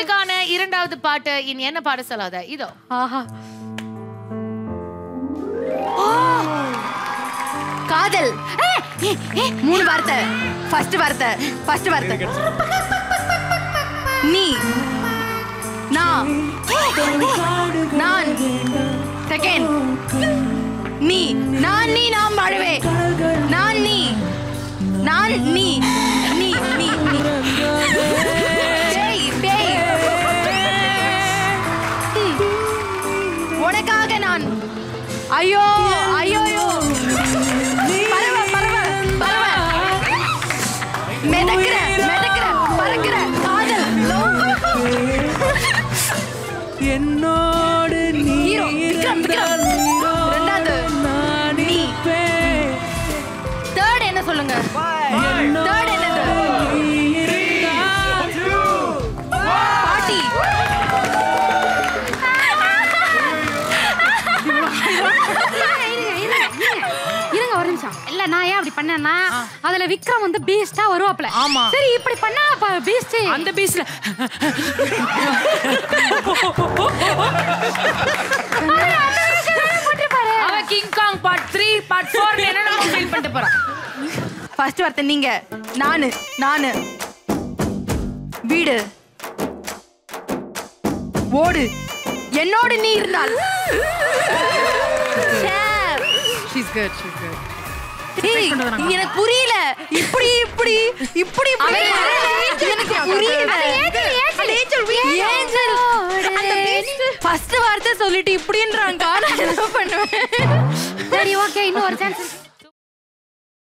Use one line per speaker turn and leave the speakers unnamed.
உங்களுக்கான இரண்டாவது பாட்டு இனி என்ன பாட சொல்லாத இதோ
ஆஹா ஆ! காதல் ஏ, ஏ, ஏ, மூணு வார்த்தை ஃபர்ஸ்ட் வார்த்தை ஃபர்ஸ்ட் வார்த்தை நீ நான் நான் செகண்ட் நீ நான் நீ நாம் வாழவே நான் நீ நான் நீ நீ நீ நீ பேய் பேய் ம். உனக்காக நான் ஐயோ ஐயோ ஐயோ பறவ பறவ பறவ மிதக்கிற மிதக்கிற பறக்கிற காதல்
என்னோடு நீ
ஹீரோ விக்ரம் விக்ரம் ரெண்டாவது நீ தேர்ட் என்ன சொல்லுங்க தேர்ட் என்னது பாட்டி
இருங்க ஒரு நிமிஷம் இல்ல நான் ஏன் அப்படி பண்ணேன்னா அதுல விக்ரம் வந்து பீஸ்டா வருவாப்ல
ஆமா.
சரி இப்படி பண்ணா பீஸ்ட்
அந்த பீஸ்ல அவ King Kong part three part four என்ன ஃபீல் பண்ணிட்டு போறான்
ஃபர்ஸ்ட் வார்த்தை நீங்க நானு நானு வீடு ஓடு என்னோடு நீ இருந்தால் share.
She's good she's good
ஏய், எனக்கு புரியல இப்படி இப்படி இப்படி இப்படி எனக்கு புரியல ஏஞ்சல் ஃபர்ஸ்ட் வார்த்தை சொல்லிட்டு இப்படின்றாங்க நான் என்ன பண்ணுவேன்
சரி ஓகே இன்னும் ஒரு சான்ஸ்